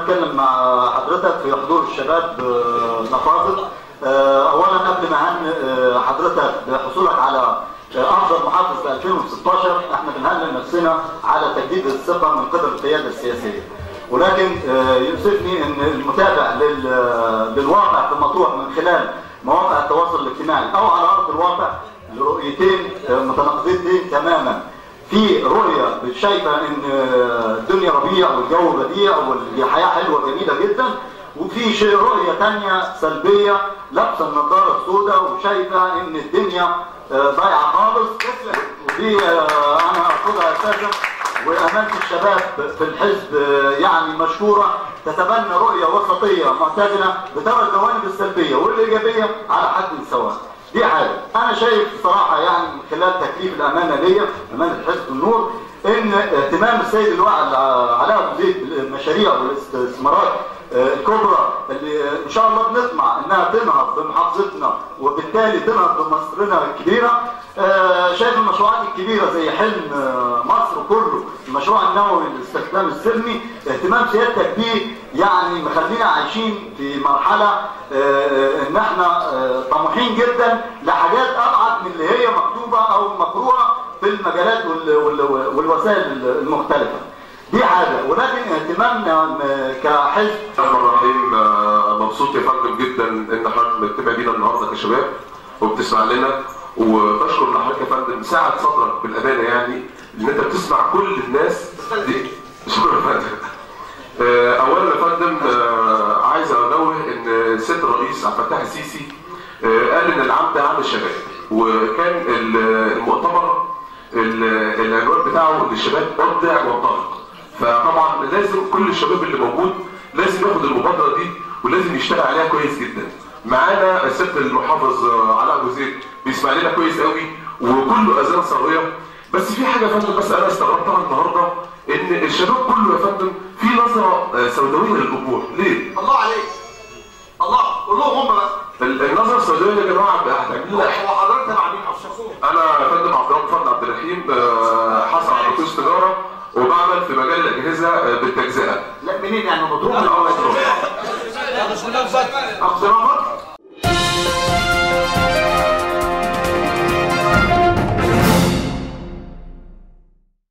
اتكلم مع حضرتك في حضور الشباب آه، نفاضل آه، اولا قبل ما اهنئ آه، حضرتك بحصولك على آه، افضل محافظ في 2016 احنا بنهنئ نفسنا على تجديد الثقه من قبل القياده السياسيه ولكن آه، يؤسفني ان المتابع لل- للواقع في مطروح من خلال مواقع التواصل الاجتماعي او على ارض الواقع لرؤيتين آه، متناقضتين تماما في رؤية شايفة ان الدنيا ربيع والجو بديع والحياة حلوة جميلة جدا وفي شيء رؤية تانية سلبية لابسة النظارة السوداء وشايفة ان الدنيا آه، ضايعة خالص ودي آه، انا اخدها اساسا وامانة الشباب في الحزب آه، يعني مشكورة تتبنى رؤية وسطية معتدلة بترى الجوانب السلبية والايجابية على حد سواء دي حاجة أنا شايف بصراحة يعني من خلال تكليف الأمانة ليا أمانة حزب النور إن اهتمام السيد اللواء علاء أبو زيد بالمشاريع والاستثمارات آه، الكبرى اللي ان شاء الله بنطمع انها تنهض بمحافظتنا وبالتالي تنهض بمصرنا الكبيره آه، شايف المشروعات الكبيره زي حلم آه، مصر كله المشروع النووي للاستخدام السلمي اهتمام سيادتك بيه يعني مخلينا عايشين في مرحله آه، ان احنا آه، طموحين جدا لحاجات ابعد من اللي هي مكتوبه او مقروءه في المجالات وال- وال- والوسائل المختلفه دي حاجه ولكن اهتمامنا م- كحزب الرحمن الرحيم آه، مبسوط يا فندم جدا ان حضرتك مجتمع بينا النهارده كشباب وبتسمع لنا وبشكر لحضرتك يا فندم ساعة صدرك بالامانه يعني ان انت بتسمع كل الناس دي شكرا يا فندم آه، اولا يا فندم آه، عايز انوه ان السيد الرئيس عبد الفتاح السيسي آه، قال ان العام ده عام الشباب وكان ال- المؤتمر ال- العنوان بتاعه ان الشباب ابدع وانطلق فطبعا لازم كل الشباب اللي موجود لازم ياخد المبادره دي ولازم يشتغل عليها كويس جدا معانا السيد المحافظ آه، علاء ابو زيد بيسمع لنا كويس قوي وكله اذان صاغيه بس في حاجه يا فندم بس انا استغربتها النهارده ان الشباب كله يا فندم في نظره آه، سوداويه للامور ليه؟ الله عليك الله قول لهم هم بس ال- النظره السوداويه يا جماعه هتعمل لنا هو حضرتك تبع مين اشرفوه انا يا فندم عبد الرحمن فضل عبد الرحيم آه، حصل على بكالوريوس تجاره وبعمل في مجال الاجهزه آه، بالتجزئه لا منين يعني مضروب من آه، اول مضروب. أقصى